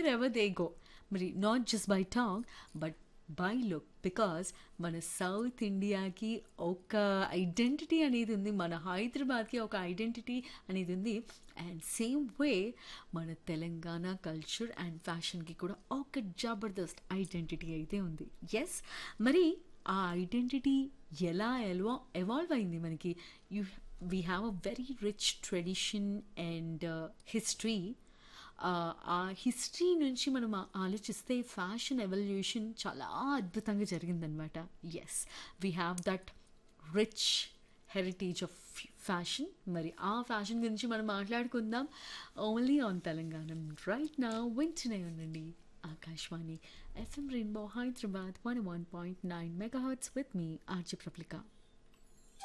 wear wherever they go మరి not just by talk but by look because మన south ఇండియాకి ఒక identity అనేది ఉంది మన హైదరాబాద్కి ఒక ఐడెంటిటీ అనేది ఉంది అండ్ సేమ్ వే మన తెలంగాణ కల్చర్ అండ్ ఫ్యాషన్కి కూడా ఒక జబర్దస్త్ ఐడెంటిటీ అయితే ఉంది ఎస్ మరి ఆ ఐడెంటిటీ ఎలా ఎల్వా ఎవాల్వ్ అయింది మనకి you we have a very rich tradition and history ఆ హిస్టరీ నుంచి మనం ఆ- ఆలోచిస్తే ఫ్యాషన్ ఎవల్యూషన్ చాలా అద్భుతంగా జరిగిందనమాట yes we have that rich heritage of fashion మరి ఆ ఫ్యాషన్ గురించి మనం మాట్లాడుకుందాం ఓన్లీ ఆన్ తెలంగాణ రైట్ నా వింటూనే ఉండండి Akashvani FM rainbow Hyderabad one one point nine megahertz with me RJ ప్రప్లికా